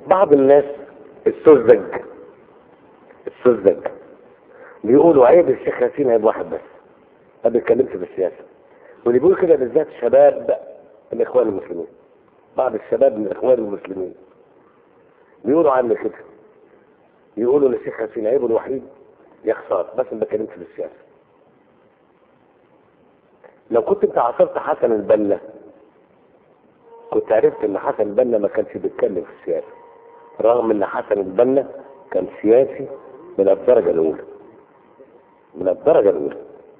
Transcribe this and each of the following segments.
بعض الناس السذج السذج بيقولوا عيب الشيخ ياسين عيب واحد بس ما بيتكلمش في السياسه واللي بيقول كده بالذات شباب الاخوان المسلمين بعض الشباب من الاخوان المسلمين بيقولوا عنه كده يقولوا للشيخ ياسين عيبه الوحيد يخسر بس ما بتكلمش في السياسه لو كنت انت عاصرت حسن البنا كنت عرفت ان حسن البنا ما كانش بيتكلم في السياسه رغم ان حسن البنا كان سياسي من الدرجه الاولى من الدرجه الاولى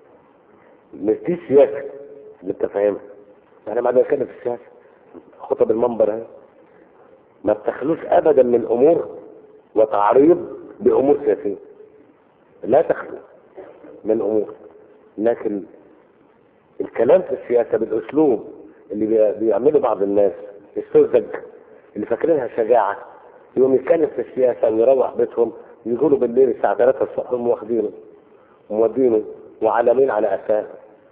مش دي السياسه اللي انت فاهمها احنا ما بنتكلم في السياسه خطب المنبر اهي ما بتخلوش ابدا من امور وتعريض بامور سياسيه لا تخلو من امور لكن الكلام في السياسه بالاسلوب اللي بي- بيعمله بعض الناس السذج اللي فاكرينها شجاعه يقوم يتكلم في السياسه ويروح بيتهم يقولوا بالليل الساعه 3 الصبح هم واخدينه ومودينه وعالمين على اساس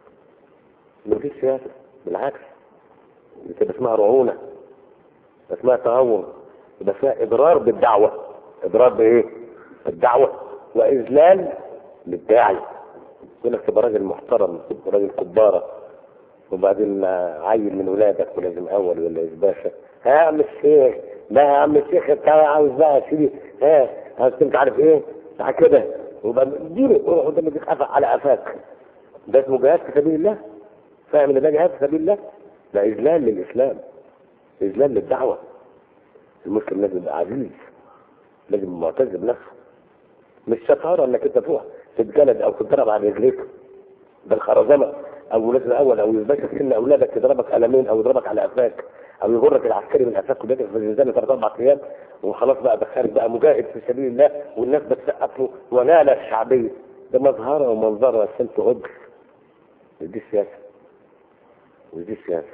مفيش سياسه بالعكس بتبقى اسمها رعونه اسمها تهور يبقى اسمها اضرار بالدعوه اضرار بايه؟ الدعوه واذلال للداعي يقول لك تبقى راجل محترم وراجل كباره وبعدين عيل من ولادك ولازم اول ولا باشا ها يا عم الشيخ لا يا عم الشيخ انت عاوز بقى تشيلي ها عاوز انت عارف ايه تعال كده وبقى اديله روح قدام يديك قفا على قفاك ده اسمه جهاد في سبيل الله فاهم ان ده جهاد في سبيل الله ده اذلال للاسلام اذلال للدعوه المسلم لازم يبقى عزيز لازم يبقى معتز بنفسه مش شطاره انك انت تروح تتجلد او تتضرب على رجليك بالخرزانه او لازم الاول او يباشر سن اولادك يضربك قلمين او يضربك على قفاك او يغرك العسكري من قفاك ويدافع في الزنزانه ثلاث اربع ايام وخلاص بقى بخارج بقى مجاهد في سبيل الله والناس بتسقف له ونال الشعبيه ده مظهره ومنظره عشان تهجر دي السياسه ودي السياسه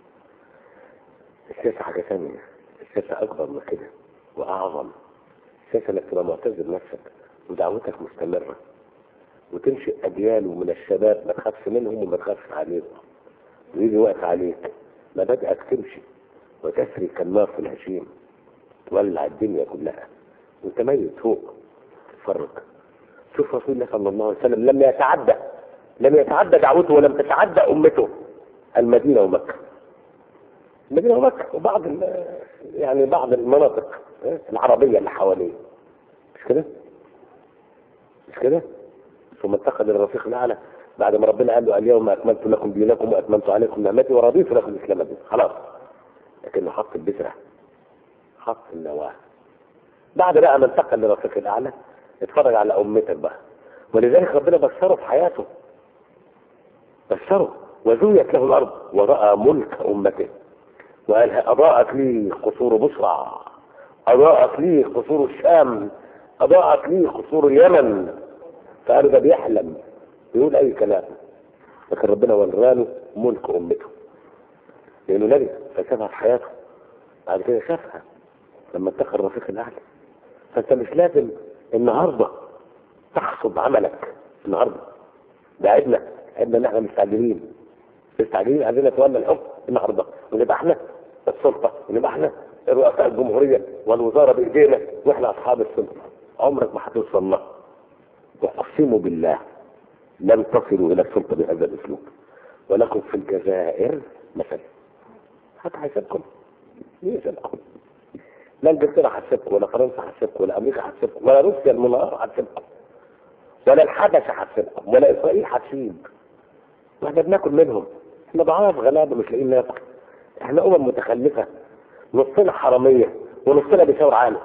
السياسه حاجه ثانيه السياسه اكبر من كده واعظم السياسه انك تبقى معتز بنفسك ودعوتك مستمره وتنشئ اجيال من الشباب ما تخافش منهم وما تخافش عليهم ويجي وقت عليك مبادئك تمشي وتسري كالنار في الهشيم تولع الدنيا كلها وانت ميت فوق تتفرج شوف رسول الله صلى الله عليه وسلم لم يتعدى لم يتعدى دعوته ولم تتعدى امته المدينه ومكه المدينه ومكه وبعض ال- يعني بعض المناطق العربيه اللي حواليه مش كده؟ مش كده؟ ثم انتقل للرفيق الاعلى بعد ما ربنا قال له اليوم اكملت لكم دينكم واتممت عليكم نعمتي ورضيت لكم الاسلام دين خلاص لكنه حط البذره حط النواه بعد بقى ما انتقل للرفيق الاعلى اتفرج على امتك بقى ولذلك ربنا بشره في حياته بشره وزويت له الارض وراى ملك امته وقال اضاءت لي قصور بصرى اضاءت لي قصور الشام اضاءت لي قصور اليمن فقالوا ده بيحلم بيقول اي كلام لكن ربنا وراله ملك امته لانه نبي فشافها في حياته بعد كده شافها لما اتخذ الرفيق الاعلى فانت مش لازم النهارده تحصد عملك النهارده ده عيبنا عيبنا ان احنا مستعجلين مستعجلين عايزين نتولى الحكم النهارده ونبقى احنا السلطه ونبقى احنا رؤساء الجمهوريه والوزاره بايدينا واحنا اصحاب السلطه عمرك ما هتوصل لها واقسم بالله لن تصلوا الى السلطه بهذا الاسلوب ولكم في الجزائر مثلا حتى هيسيبكم مين يسيبكم لا انجلترا هتسيبكم ولا فرنسا هتسيبكم ولا امريكا هتسيبكم ولا روسيا المنهار هتسيبكم ولا الحبشه هتسيبكم ولا اسرائيل هتسيب واحنا بناكل منهم احنا ضعاف غلابه مش لاقيين ناكل احنا امم متخلفه نصنا حراميه ونصنا بيشاور عالم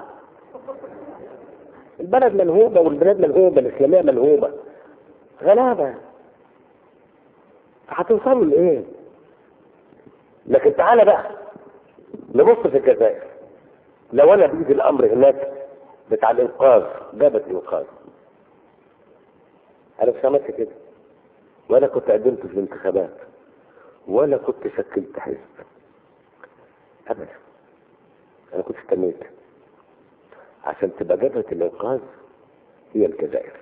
البلد ملهوبه والبلاد ملهوبه الاسلاميه ملهوبه غلابه هتوصلوا لايه؟ لكن تعالى بقى نبص في الجزائر لو انا بيجي الامر هناك بتاع الانقاذ جابت انقاذ انا مش عملت كده ولا كنت قدمت في الانتخابات ولا كنت شكلت حزب ابدا انا كنت استنيت عشان تبقى جبهة الانقاذ هي الجزائر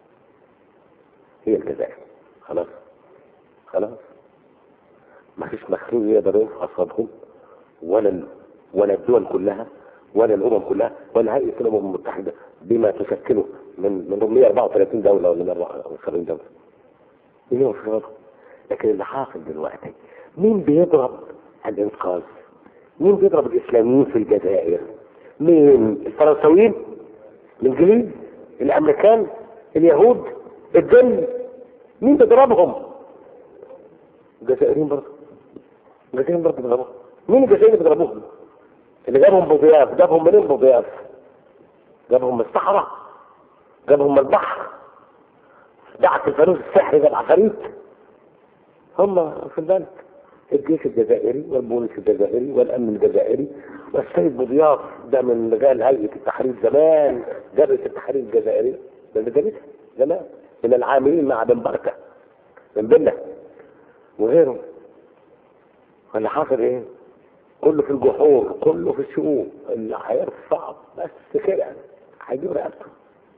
هي الجزائر خلاص خلاص ما فيش مخلوق يقدر يقف قصادهم ولا ال... ولا الدول كلها ولا الامم كلها ولا هيئه الامم المتحده بما تشكله من من 134 دوله ولا 174 دوله مليون في غضب لكن اللي حاصل دلوقتي مين بيضرب الانقاذ مين بيضرب الاسلاميين في الجزائر مين الفرنساويين الانجليز الامريكان اليهود الجن مين بيضربهم الجزائريين برضه الجزائريين برضه بيضربوهم مين الجزائريين اللي بيضربوهم اللي جابهم بضياف جابهم منين بضياف جابهم من الصحراء جابهم من البحر دعك الفانوس السحري ده العفاريت هم في البلد الجيش الجزائري والبوليس الجزائري والامن الجزائري والسيد بضياف ده من رجال هيئه التحرير زمان جبهه التحرير الجزائريه ده اللي جابتها زمان من العاملين مع بن بركه من بله وغيره اللي حاصل ايه؟ كله في الجحور كله في الشؤون اللي هيرفع بس كده هيجيب رقبته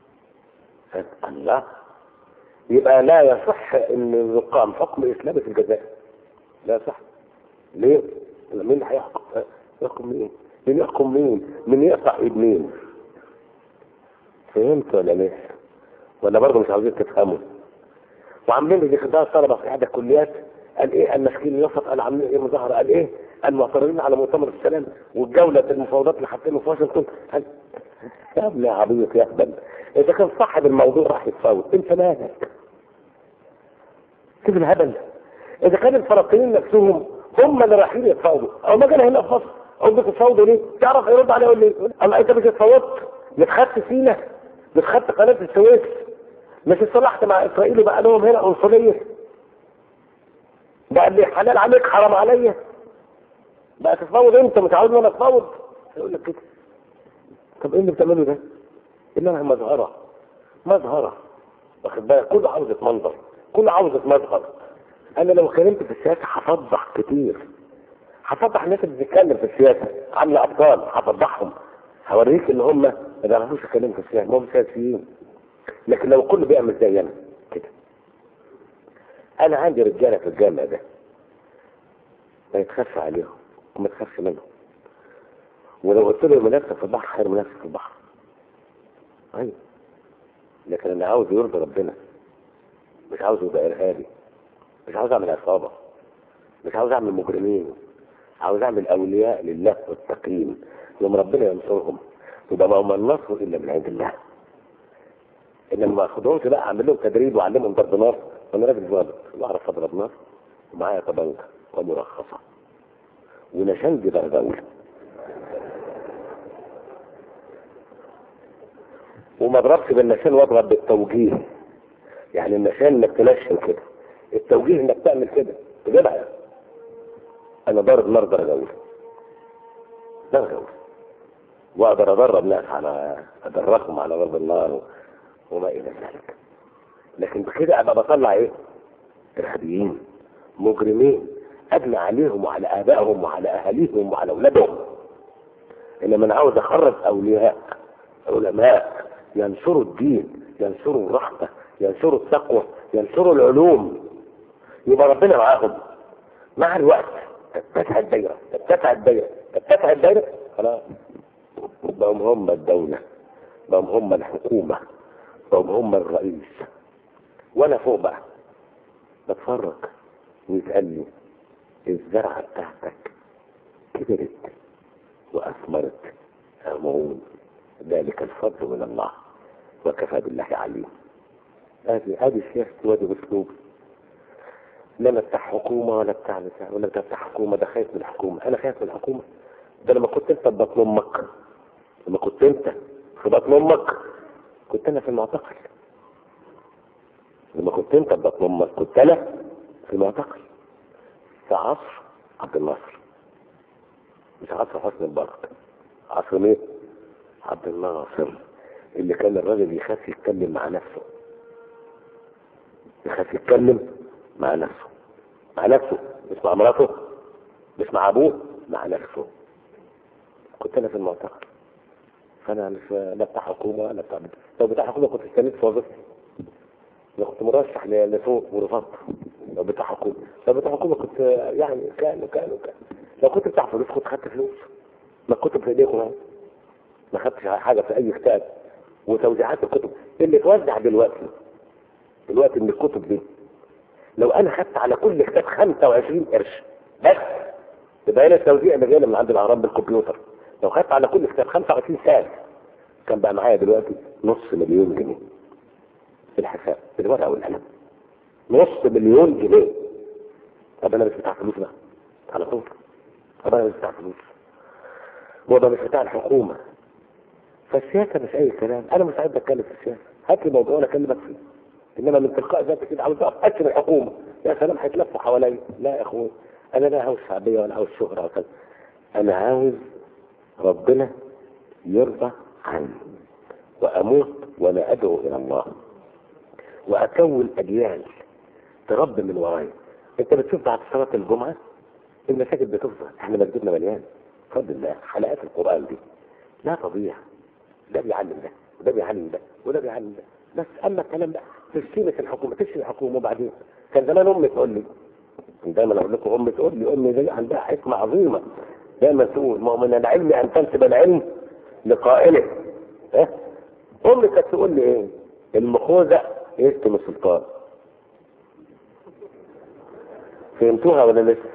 الله يبقى لا يصح ان يقام حكم اسلامي في الجزائر لا يصح ليه؟ مين اللي هيحكم؟ يحكم مين؟ مين يحكم مين؟ مين يقطع ايد مين؟ فهمت ولا لسه؟ ولا برضه مش عاوزين تفهموا؟ وعاملين لي خدام الطلبه في احدى الكليات قال ايه المسكين الوسط قال عاملين ايه مظاهره قال ايه المعترضين على مؤتمر السلام والجوله المفاوضات اللي حاطينه في واشنطن قال يا ابن عبيط يا اهبل اذا كان صاحب الموضوع راح يتفاوض انت مالك شوف الهبل اذا كان الفلسطينيين نفسهم هم اللي رايحين يتفاوضوا او ما جانا هنا في مصر او بتتفاوضوا ليه؟ تعرف يرد عليه يقول لي الله انت مش اتفاوضت مش خدت سينا مش خدت قناه السويس مش اتصالحت مع اسرائيل وبقى لهم هنا عنصريه بقى اللي حلال عليك حرام عليا بقى تتفاوض انت مش عاوز انا اتفاوض يقول لك كده طب ايه اللي بتعمله ده؟ انها مظهره مظهره واخد بالك كله عاوز منظر كله عاوز مظهر انا لو اتكلمت في السياسه هفضح كتير هفضح الناس اللي بتتكلم في السياسه عامله ابطال هفضحهم هوريك ان هم ما بيعرفوش يتكلموا في السياسه هم سياسيين لكن لو الكل بيعمل زي انا كده انا عندي رجاله في الجامع ده ما يتخافش عليهم وما تخافش منهم ولو قلت له منافسه في البحر خير منافسه في البحر ايوه لكن انا عاوز يرضي ربنا مش عاوز يبقى ارهابي مش عاوز اعمل عصابه مش عاوز اعمل مجرمين عاوز اعمل اولياء لله والتقييم يوم ربنا ينصرهم يبقى ما هم النصر الا من عند الله انما ما اخدهمش بقى اعمل لهم تدريب واعلمهم ضرب نار وانا راجل ضابط بعرف اضرب نار ومعايا طبنجه ومرخصه ونشنجي درجه اولى وما اضربش بالنشان واضرب بالتوجيه يعني النشان انك تنشن كده التوجيه انك تعمل كده تجيبها انا ضارب نار درجه اولى درجه اولى واقدر ادرب ناس على ادربهم على ضرب النار وما الى ذلك لكن بكده ابقى بطلع ايه ارهابيين مجرمين ابني عليهم وعلى ابائهم وعلى اهاليهم وعلى اولادهم انما انا عاوز اخرج اولياء علماء ينشروا الدين ينشروا الرحمه ينشروا التقوى ينشروا العلوم يبقى ربنا معاهم مع الوقت تتسع الدايره تتسع الدايره تتسع الدايره خلاص بقوا هم الدوله بقوا هم الحكومه بقوا هم الرئيس وانا فوق بقى بتفرج ويتقال لي الزرعه بتاعتك كبرت واثمرت موعود ذلك الفضل من الله وكفى بالله عليم هذه هذه سياسة وادي اسلوب لا انا بتاع حكومه ولا بتاع بتاع ولا بتاع حكومه ده خايف من الحكومه انا خايف من الحكومه ده لما كنت انت في بطن امك لما كنت انت في بطن امك كنت انا في المعتقل لما كنت انت في بطن امك كنت انا في المعتقل في عصر عبد الناصر مش عصر حسني مبارك عصر مين؟ عبد الناصر اللي كان الراجل يخاف يتكلم مع نفسه يخاف يتكلم مع نفسه مع نفسه مش مع مراته مش مع ابوه مع نفسه كنت انا في المعتقل فانا مش لا بتاع حكومه ولا بتاع لو بتاع حكومه كنت استنيت في وظيفتي لو كنت مرشح لفوق ورفضت لو بتاع حكومه لو بتاع حكومه كنت يعني كان وكان وكان لو كنت بتاع فلوس كنت خدت فلوس ما كنت في ايديكم اهو ما خدتش حاجه في اي كتاب وتوزيعات الكتب اللي توزع دلوقتي دلوقتي من الكتب دي لو انا خدت على كل كتاب 25 قرش بس يبقى هنا التوزيع اللي جاي من عند الاهرام بالكمبيوتر لو خدت على كل كتاب 25 سنت كان بقى معايا دلوقتي نص مليون جنيه في الحساب في الورقه والقلم نص مليون جنيه طب انا مش بتاع فلوس بقى على طول طب انا مش بتاع فلوس هو ده مش بتاع الحكومه فالسياسه مش اي كلام انا مش عايز اتكلم في السياسه هات لي موضوع انا اكلمك فيه انما من تلقاء ذاتك كده عاوز اقف اكل الحكومه يا سلام هيتلفوا حواليا لا يا اخوي انا لا عاوز شعبيه ولا عاوز شهره ولا كذا انا عاوز ربنا يرضى عني واموت وانا ادعو الى الله واكون اجيال تربي من ورايا انت بتشوف بعد صلاه الجمعه المساجد بتفضل احنا مسجدنا مليان بفضل الله حلقات القران دي لا تضيع ده بيعلم ده وده بيعلم ده وده بيعلم ده بس اما الكلام ده تشتيمة الحكومه تشتم الحكومه وبعدين كان زمان امي تقول لي دايما اقول لكم امي تقول لي امي دي عندها حكمه عظيمه دايما تقول ما هو من العلم ان تنسب العلم لقائله ها امي كانت تقول لي ايه المخوذه يشتم السلطان فهمتوها ولا لسه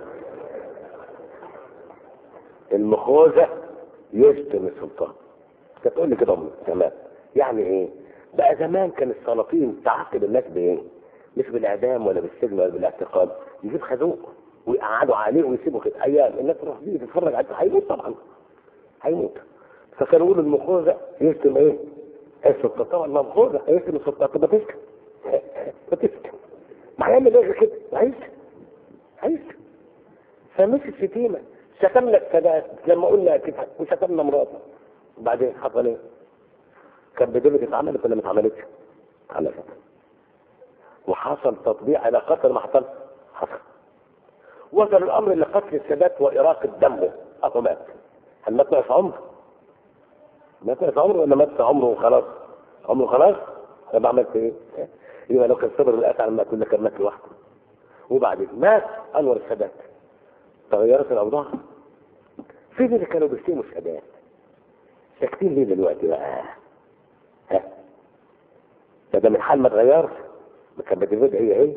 المخوذه يشتم السلطان كانت تقول لي كده امي تمام يعني ايه بقى زمان كان السلاطين تعاقب الناس بايه مش بالاعدام ولا بالسجن ولا بالاعتقال يجيب خازوق ويقعدوا عليه ويسيبوا كده ايام الناس تروح تيجي تتفرج عليه هيموت طبعا هيموت فكانوا يقولوا المخوذه يشتم ايه؟ السلطان طبعا المخوذه يشتم السلطان طب ما تسكت ما تسكت ما هيعمل ايه كده؟ هيسكت هيسكت فمش الشتيمه شتمنا السادات لما قلنا كده وشتمنا مراته وبعدين حصل ايه؟ كانت بدولة اتعملت ولا ما اتعملتش؟ اتعملت وحصل تطبيع على قتل ما حصل حصل وصل الامر لقتل السادات واراقه دمه اهو مات هل مات في عمره؟ مات في عمره ولا مات في عمره وخلاص؟ عمره خلاص؟ طب عملت ايه؟ يبقى لو كان صبر الاسى على المات كله كان مات لوحده وبعدين مات انور السادات تغيرت الاوضاع فين اللي كانوا بيشتموا السادات؟ ساكتين ليه دلوقتي بقى؟ ها ده من حال ما اتغيرش ما كان بتزيد هي هي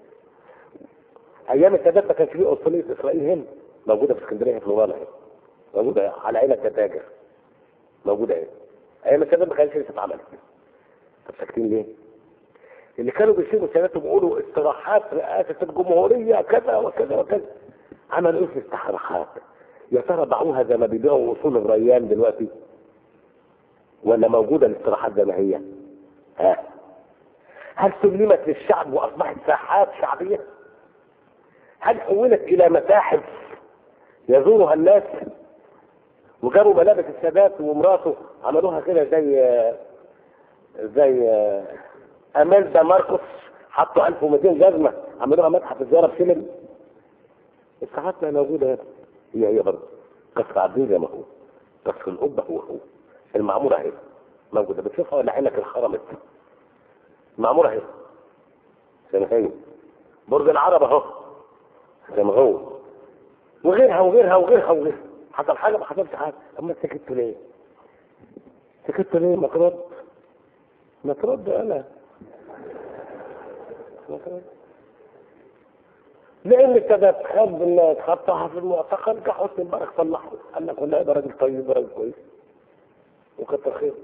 ايام السادات ما كانش فيه قنصليه اسرائيل هنا موجوده في اسكندريه في نورانه هنا موجوده على عينك تتاجر موجوده هنا ايام السادات ما كانش لسه اتعملت طب ساكتين ليه؟ اللي كانوا بيسيبوا السادات وبيقولوا استراحات رئاسه الجمهوريه كذا وكذا وكذا عملوا ايه في الاستراحات؟ يا ترى باعوها زي ما بيبيعوا اصول الريان دلوقتي ولا موجودة الاستراحات زي ما هي ها هل سلمت للشعب واصبحت ساحات شعبية هل حولت الى متاحف يزورها الناس وجابوا ملابس السادات ومراته عملوها كده زي زي امالدا ماركوس حطوا 1200 جزمة عملوها متحف الزيارة في سلم الساحات ما موجودة هنا هي هي برضه قصر عبدين زي ما هو قصر القبة هو هو المعمورة اهي موجودة بتشوفها ولا عينك الخرمت المعمورة اهي زي ما هي برج العرب اهو زي ما هو وغيرها وغيرها وغيرها وغيرها حصل حاجة ما حصلش حاجة اما سكت ليه سكت ليه ما ترد ما ترد انا ما ترد لان السادات خد الناس خطها في المعتقل جه حسني مبارك صلحه قال لك والله ده راجل طيب راجل كويس وكتر خير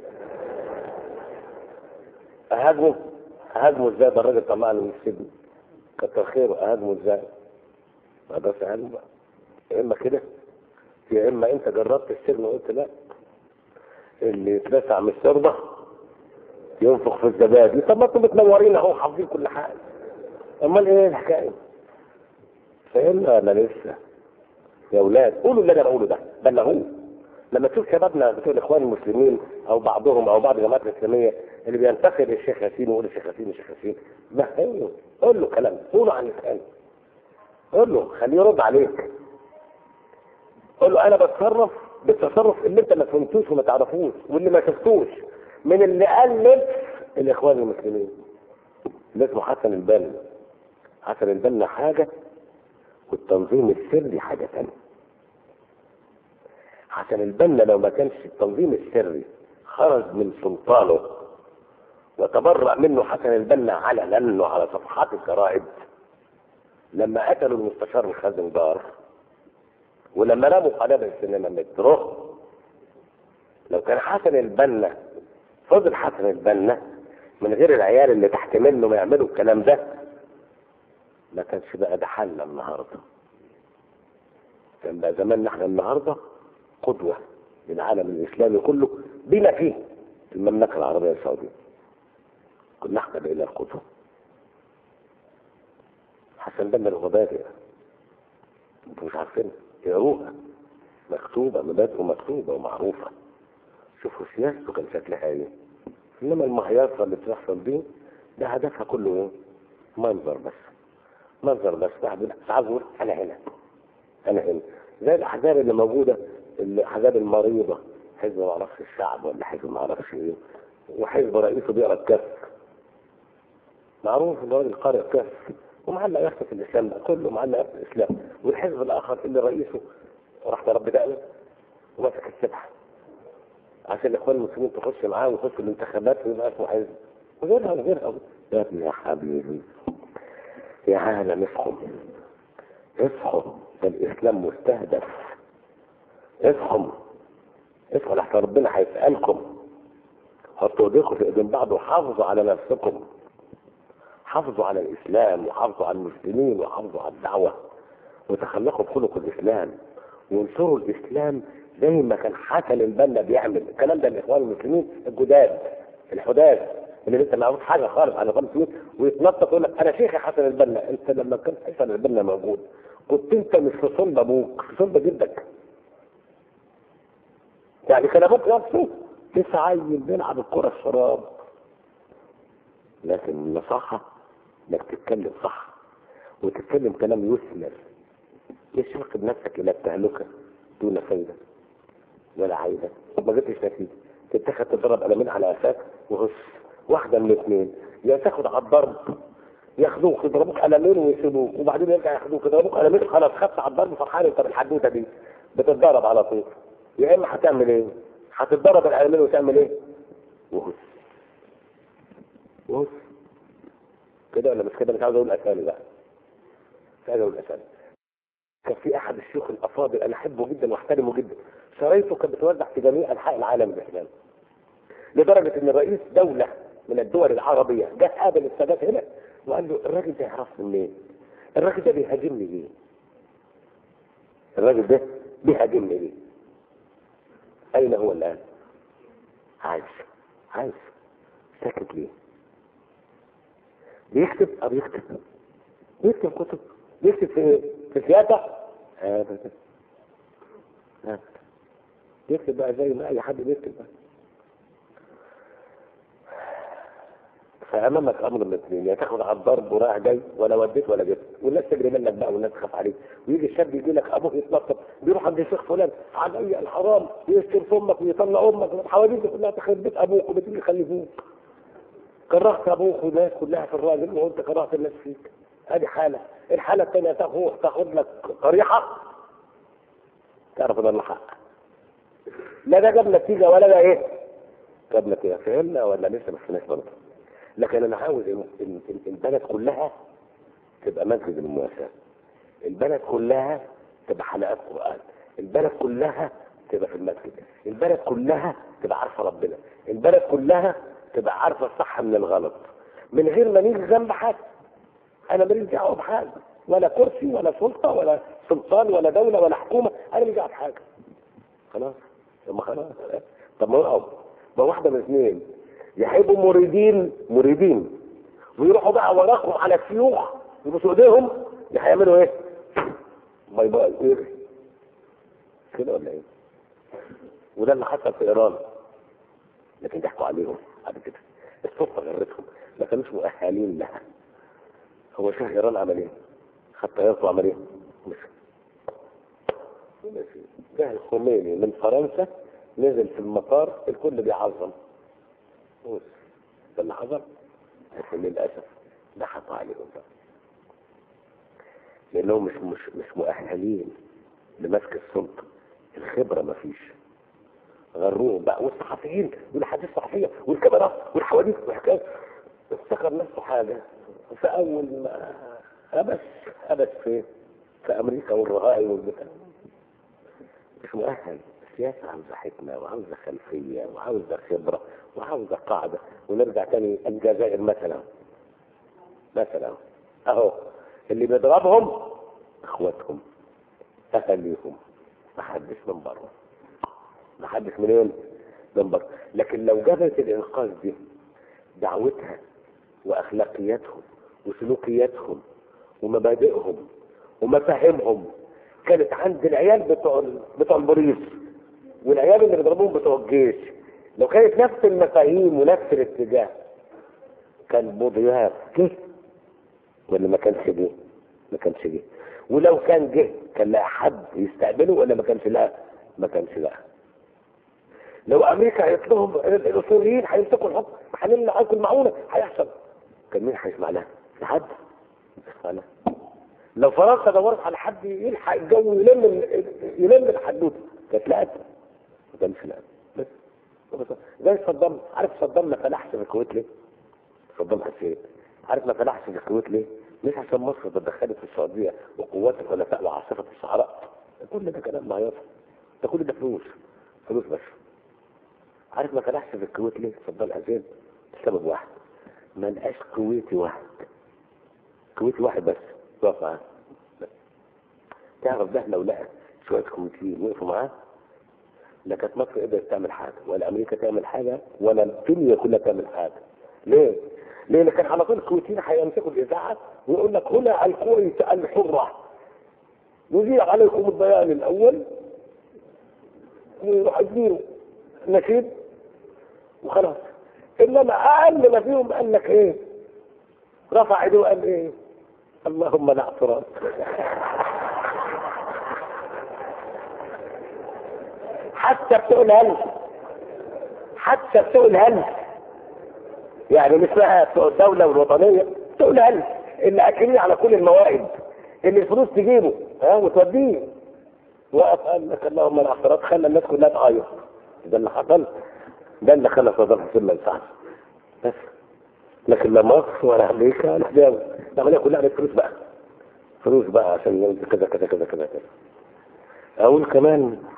اهاجمه اهاجمه ازاي ده الراجل طلعني من السجن كتر خيره اهاجمه ازاي ما اقدرش اهاجمه بقى يا اما كده يا اما انت جربت السجن وقلت لا اللي يتلسع من الشربة ينفخ في الزبادي طب ما انتم متنورين اهو حافظين كل حاجه امال ايه الحكايه فهمنا ولا لسه يا اولاد قولوا اللي انا بقوله ده بلغوه لما تشوف شبابنا بتوع الاخوان المسلمين او بعضهم او بعض الجماعات الاسلاميه اللي بينتقد الشيخ ياسين ويقول الشيخ ياسين الشيخ ياسين مهله قول له كلام قوله عن الثاني قول له خليه يرد عليك قول له انا بتصرف بالتصرف اللي انت ما فهمتوش وما تعرفوش واللي ما شفتوش من اللي قلب الاخوان المسلمين اللي اسمه حسن البنا حسن البنا حاجه والتنظيم السري حاجه ثانيه حسن البنا لو ما كانش التنظيم السري خرج من سلطانه وتبرأ منه حسن البنا علنا وعلى صفحات الجرائد لما قتلوا المستشار الخزندار ولما رموا قنابل السينما مترو لو كان حسن البنا فضل حسن البنا من غير العيال اللي تحت منه ما يعملوا الكلام ده ما كانش بقى ده حل النهارده كان بقى زماننا احنا النهارده قدوه للعالم الاسلامي كله بما فيه المملكه العربيه السعوديه كنا احنا بقينا القدوه حسن بنا الغبادئ انتوا مش عارفين يقروها مكتوبة مبادئه مكتوبة ومعروفة شوفوا سياسته كان شكلها ايه انما المهيصة اللي بتحصل دي ده هدفها كله ايه منظر بس منظر بس بعد عاوز اقول انا هنا انا هنا زي الاحزاب اللي موجودة الاحزاب المريضة حزب ما اعرفش الشعب ولا حزب ما اعرفش ايه وحزب رئيسه بيقرا الكف معروف ان الراجل قارئ كف ومعلق يخطف في الاسلام ده كله معلق في الاسلام والحزب الاخر اللي رئيسه راح رب دقنه ومسك السبحه عشان الاخوان المسلمين تخش معاه ويخش الانتخابات ويبقى اسمه حزب وغيرها وغيرها يا ابني يا حبيبي يا عالم اصحوا اصحوا ده الاسلام مستهدف اصحوا اصحوا لحتى ربنا هيسالكم حطوا ايديكم في ايدين بعض وحافظوا على نفسكم حافظوا على الإسلام وحافظوا على المسلمين وحافظوا على الدعوة وتخلقوا بخلق الإسلام وانصروا الإسلام زي ما كان حسن البنا بيعمل الكلام ده الإخوان المسلمين الجداد الحداد اللي لسه ما يعرفوش حاجة خالص عن الإخوان المسلمين ويتنطط يقول لك أنا شيخ حسن البنا أنت لما كان حسن البنا موجود كنت أنت مش في صلب أبوك في صلب جدك يعني كان أبوك نفسه لسه عيل بيلعب الكرة الشراب لكن النصاحة انك تتكلم صح وتتكلم كلام يثمر مش واخد نفسك الى التهلكه دون فايده ولا عايده ما جبتش نتيجه تتاخد تضرب قلمين على قفاك وغش واحده من الاثنين يا تاخد على الضرب ياخدوك يضربوك قلمين ويسيبوك وبعدين يرجع ياخدوك يضربوك قلمين خلاص خدت على الضرب فرحان انت بالحدوته دي بتتضرب على طول يا اما هتعمل ايه؟ هتتضرب القلمين وتعمل ايه؟ وهس وهس كده ولا مش كده مش عاوز اقول اسامي بقى مش عاوز اقول اسامي كان في احد الشيوخ الافاضل انا احبه جدا واحترمه جدا شرايطه كانت بتوزع في جميع انحاء العالم الاسلامي لدرجه ان رئيس دوله من الدول العربيه جه قابل السادات هنا وقال له الراجل ده يعرفني منين؟ الراجل ده بيهاجمني ليه؟ الراجل ده بيهاجمني ليه؟ اين هو الان؟ عايش عايش ساكت ليه؟ بيكتب أو يكتب بيكتب كتب بيكتب في في السياسة أبدا أبدا يكتب بقى زي ما أي حد بيكتب بقى فأمامك أمر من الاثنين يا تاخد على الضرب ورايح جاي ولا وديت ولا جبت والناس تجري منك بقى والناس تخاف عليك ويجي الشاب يجي لك أبوك يتنطط بيروح عند الشيخ فلان علي الحرام يشتم في أمك ويطلع أمك والحواديت كلها تخرب بيت أبوك وبتيجي يخلفوك كرهت ابوك والناس كلها في الراجل وانت كرهت الناس فيك هذه حالة الحالة الثانية تاخد تاخد لك قريحة تعرف ان الله حق لا ده جاب نتيجة ولا ده ايه جاب نتيجة فهمنا ولا لسه ما فهمناش برضه لكن انا عاوز البلد كلها تبقى مسجد للمواساة البلد كلها تبقى حلقات قرآن البلد كلها تبقى في المسجد البلد كلها تبقى عارفة ربنا البلد كلها تبقى عارفة الصح من الغلط من غير ما نيجي ذنب حد انا ماليش دعوه بحاجه ولا كرسي ولا سلطه ولا سلطان ولا دوله ولا حكومه انا ماليش دعوه بحاجه خلاص طب خلاص طب ما هو ما واحده من اثنين يحبوا مريدين مريدين ويروحوا بقى وراكم على الشيوخ يبصوا ايديهم هيعملوا ايه؟ باي باي ايه كده ولا ايه؟ وده اللي حصل في ايران لكن ضحكوا عليهم بعد كده الصدفه غرتهم ما كانوش مؤهلين لها هو شيخ ايران عمل ايه؟ خد طيارته وعمل ايه؟ مشي مشي جه الخميني من فرنسا نزل في المطار الكل بيعظم بص ده اللي حصل لكن للاسف ضحكوا عليهم بقى لانهم مش مش مش مؤهلين لمسك السلطه الخبره ما فيش غروهم بقى والصحفيين والاحاديث الصحفيه والكاميرا والحواديت والحكايات افتكر نفسه حاجه فاول ما ابس ابس في في امريكا والرهائن والبتاع مش مؤهل السياسه عاوزه حكمه وعاوزه خلفيه وعاوزه خبره وعاوزه قاعده ونرجع تاني الجزائر مثلا مثلا اهو اللي بيضربهم اخواتهم اهاليهم ما حدش من بره ما حدش منين من بره لكن لو جابت الانقاذ دي دعوتها واخلاقياتهم وسلوكياتهم ومبادئهم ومفاهيمهم كانت عند العيال بتوع بتوع البوليس والعيال اللي بيضربوهم بتوع الجيش لو كانت نفس المفاهيم ونفس الاتجاه كان بوضياف جه ولا ما كانش جه؟ ما كانش جه ولو كان جه كان لها حد يستقبله ولا ما كانش لها؟ ما كانش لها لو امريكا قالت لهم الاصوليين هيمسكوا الحكم هنمنع عنكم المعونه هيحصل كان مين هيسمع لها؟ لحد يسمع لها لو فرنسا دورت على حد يلحق الجو يلم ال- يلم الحدوته كانت لقت ما كانش لقت بس زي صدام عارف صدام ما فلحش في الكويت ليه؟ صدام حسين عارف ما فلحش في الكويت ليه؟ مش عشان مصر تدخلت في السعوديه وقوات الخلفاء وعاصفه الصحراء كل ده كلام معيط ده كل ده فلوس فلوس بس عارف ما فلحش في الكويت ليه؟ صدام حسين لسبب واحد ما لقاش كويتي واحد كويتي واحد بس يقف معاه بس. تعرف ده لو لقى شويه كويتيين وقفوا معاه لا كانت مصر قدرت تعمل حاجه ولا امريكا تعمل حاجه ولا الدنيا كلها تعمل حاجه ليه؟ ليه؟ لان كان على طول الكويتيين هيمسكوا الاذاعه ويقول لك هنا الكويت الحره يذيع عليكم البيان الاول ويروح يديروا نشيد وخلاص انما اقل ما فيهم قال لك ايه؟ رفع ايده وقال ايه؟ اللهم لا اعتراض حتى بتوع الهلس حتى بتوع الهلس يعني مش بقى بتوع الدولة والوطنية بتوع الهلس اللي اكلين على كل الموائد اللي الفلوس تجيبه ها وتوديه وقف قال لك اللهم لا اعتراض خلى الناس كلها تعيط ده اللي حصل ده اللي خلى صدام حسين ما ينفعش بس لكن لا مصر ولا امريكا ولا حاجه العمليه كلها على فلوس بقى فلوس بقى عشان كذا كذا كذا كذا كذا اقول كمان